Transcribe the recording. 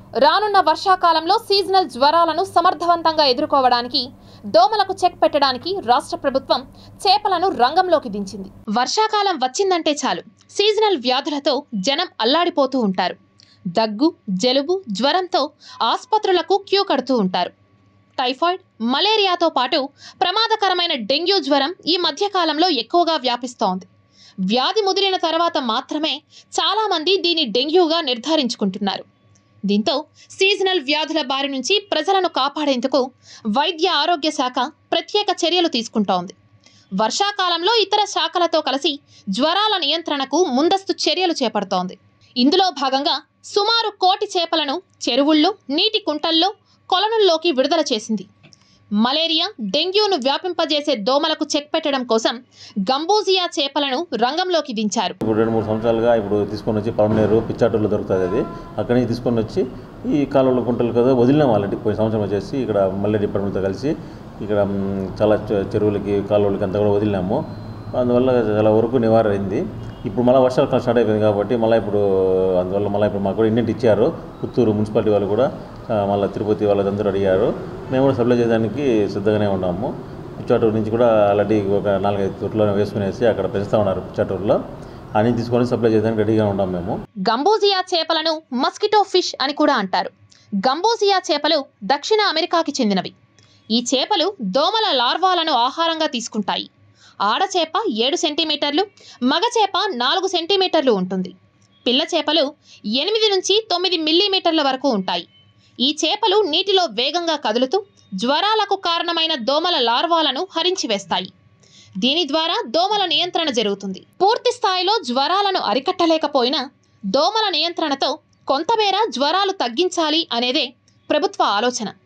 రానున్న వర్షాకాలంలో సీజనల్ జ్వరాలను సమర్థవంతంగా ఎదుర్కోవడానికి దోమలకు చెక్ పెట్టడానికి రాష్ట్ర ప్రభుత్వం చేపలను రంగంలోకి దించింది వర్షాకాలం వచ్చిందంటే చాలు సీజనల్ వ్యాధులతో జనం అల్లాడిపోతూ ఉంటారు దగ్గు జలుబు జ్వరంతో ఆసుపత్రులకు క్యూ కడుతూ ఉంటారు టైఫాయిడ్ మలేరియాతో పాటు ప్రమాదకరమైన డెంగ్యూ జ్వరం ఈ మధ్యకాలంలో ఎక్కువగా వ్యాపిస్తోంది వ్యాధి ముదిరిన తర్వాత మాత్రమే చాలామంది దీని డెంగ్యూగా నిర్ధారించుకుంటున్నారు దీంతో సీజనల్ వ్యాధుల బారి నుంచి ప్రజలను కాపాడేందుకు వైద్య ఆరోగ్య శాఖ ప్రత్యేక చర్యలు తీసుకుంటోంది వర్షాకాలంలో ఇతర శాఖలతో కలిసి జ్వరాల నియంత్రణకు ముందస్తు చర్యలు చేపడుతోంది ఇందులో భాగంగా సుమారు కోటి చేపలను చెరువుల్లో నీటి కుంటల్లో కొలనుల్లోకి విడుదల చేసింది మలేరియా డెంగ్యూను వ్యాపింపజేసే దోమలకు చెక్ పెట్టడం కోసం గంబూజియా చేపలను రంగంలోకి దించారు ఇప్పుడు రెండు మూడు సంవత్సరాలుగా ఇప్పుడు తీసుకొని వచ్చి పలమనేరు పిచ్చాటూరులో దొరుకుతుంది అది అక్కడి నుంచి తీసుకొని వచ్చి ఈ కాలువలు గుంటలు కదా వదిలినాం వాళ్ళకి పోయిన సంవత్సరం వచ్చేసి ఇక్కడ మల్లె డిపార్ట్మెంట్తో కలిసి ఇక్కడ మ్, చాలా చె- చెరువులకి కాలువలకి అంతా కూడా వదిలినాము అందువల్ల చాలా వరకు నివారణ అయింది ఇప్పుడు మళ్ళీ వర్షాకాలం స్టార్ట్ అయిపోయింది కాబట్టి మళ్ళీ ఇప్పుడు అందువల్ల మళ్ళీ ఇప్పుడు మాకు కూడా ఇంటింటి ఇచ్చారు పుత్తూరు మున్సిపాలిటీ వాళ్ళు కూడా ఆ, మళ్ళీ తిరుపతి వాళ్ళందరూ అడిగారు మేము కూడా సప్లై చేయడానికి సిద్ధంగానే ఉన్నాము పిచ్చాటూరు నుంచి కూడా ఆల్రెడీ ఒక నాలుగైదు తొట్లో వేసుకునేసి అక్కడ పెంచుతూ ఉన్నారు పిచ్చాటూరులో అని తీసుకొని సప్లై చేయడానికి రెడీగా ఉన్నాం మేము గంబూజియా చేపలను మస్కిటో ఫిష్ అని కూడా అంటారు గంబూజియా చేపలు దక్షిణ అమెరికాకి చెందినవి ఈ చేపలు దోమల లార్వాలను ఆహారంగా తీసుకుంటాయి ఆడచేప ఏడు సెంటీమీటర్లు మగ చేప నాలుగు సెంటీమీటర్లు ఉంటుంది పిల్ల చేపలు ఎనిమిది నుంచి తొమ్మిది మిల్లీమీటర్ల వరకు ఉంటాయి ఈ చేపలు నీటిలో వేగంగా కదులుతూ జ్వరాలకు కారణమైన దోమల లార్వాలను హరించివేస్తాయి దీని ద్వారా దోమల నియంత్రణ జరుగుతుంది పూర్తి స్థాయిలో జ్వరాలను అరికట్టలేకపోయినా దోమల నియంత్రణతో కొంతమేర జ్వరాలు తగ్గించాలి అనేదే ప్రభుత్వ ఆలోచన